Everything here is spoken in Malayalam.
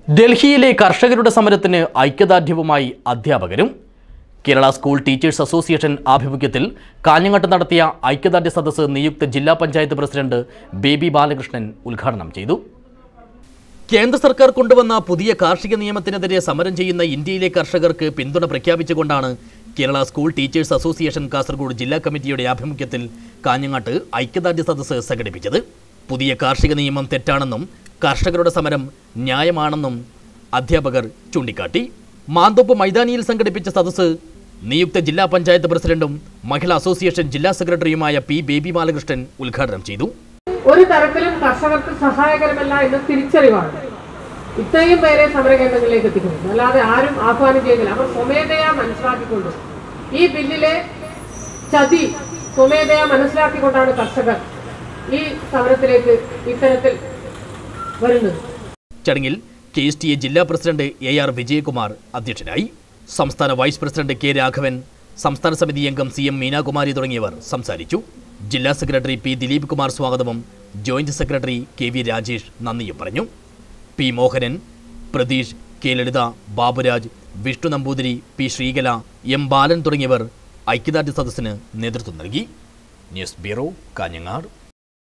ഡൽഹിയിലെ കർഷകരുടെ സമരത്തിന് ഐക്യദാർഢ്യവുമായി അധ്യാപകരും കേരള സ്കൂൾ ടീച്ചേഴ്സ് അസോസിയേഷൻ ആഭിമുഖ്യത്തിൽ കാഞ്ഞങ്ങാട്ട് നടത്തിയ ഐക്യദാർഢ്യ സദസ്സ് നിയുക്ത ജില്ലാ പഞ്ചായത്ത് പ്രസിഡന്റ് ബേബി ബാലകൃഷ്ണൻ ഉദ്ഘാടനം ചെയ്തു കേന്ദ്ര സർക്കാർ കൊണ്ടുവന്ന പുതിയ കാർഷിക നിയമത്തിനെതിരെ സമരം ചെയ്യുന്ന ഇന്ത്യയിലെ കർഷകർക്ക് പിന്തുണ പ്രഖ്യാപിച്ചുകൊണ്ടാണ് Kerala school teachers association Kasaragod ജില്ലാ കമ്മിറ്റിയുടെ ആഭിമുഖ്യത്തിൽ കാഞ്ഞങ്ങാട്ട് ഐക്യദാർഢ്യ സദസ്സ് സംഘടിപ്പിച്ചത് പുതിയ കാർഷിക നിയമം തെറ്റാണെന്നും കർഷകരുടെ സമരം ന്യായമാണെന്നും അധ്യാപകർ ചൂണ്ടിക്കാട്ടി മാന്തോപ്പ് മൈതാനിയിൽ സംഘടിപ്പിച്ച സദസ്സ് നിയുക്ത ജില്ലാ പഞ്ചായത്ത് പ്രസിഡന്റും മഹിളാ അസോസിയേഷൻ ജില്ലാ സെക്രട്ടറിയുമായ പി ബേബി ബാലകൃഷ്ണൻ ഉദ്ഘാടനം ചെയ്തു ഒരു തരത്തിലും കർഷകർക്ക് സഹായകരമല്ല എന്ന തിരിച്ചറിവാണ് ഇത്രയും പേരെ സമരകേന്ദ്രങ്ങളിലേക്ക് എത്തിക്കുന്നത് അല്ലാതെ ആരും ആഹ്വാനം ചെയ്യുന്നില്ല അവർ സ്വമേധയാ മനസ്സിലാക്കിക്കൊണ്ട് ഈ ബില്ലിലെ ചതി സ്വമേധയാ മനസ്സിലാക്കിക്കൊണ്ടാണ് കർഷകർ ഈ സമരത്തിലേക്ക് ഇത്തരത്തിൽ വരുന്നത് ചടങ്ങിൽ കെ എസ് ടി എ ജില്ലാ പ്രസിഡന്റ് എ ആർ വിജയകുമാർ അധ്യക്ഷനായി സംസ്ഥാന വൈസ് പ്രസിഡന്റ് കെ രാഘവൻ സംസ്ഥാന സമിതി അംഗം സി എം മീനാകുമാരി തുടങ്ങിയവർ സംസാരിച്ചു ജില്ലാ സെക്രട്ടറി പി ദിലീപ് കുമാർ സ്വാഗതവും joint secretary K V Rajesh നന്ദിയും പറഞ്ഞു P Mohanan Pratheesh K Lalitha Baburaj Vishnu Namboothiri P Sreekala M Balan തുടങ്ങിയവർ ഐക്യദാർഢ്യ സദസ്സിന് നേതൃത്വം നൽകി ന്യൂസ് ബ്യൂറോ കാഞ്ഞങ്ങാട്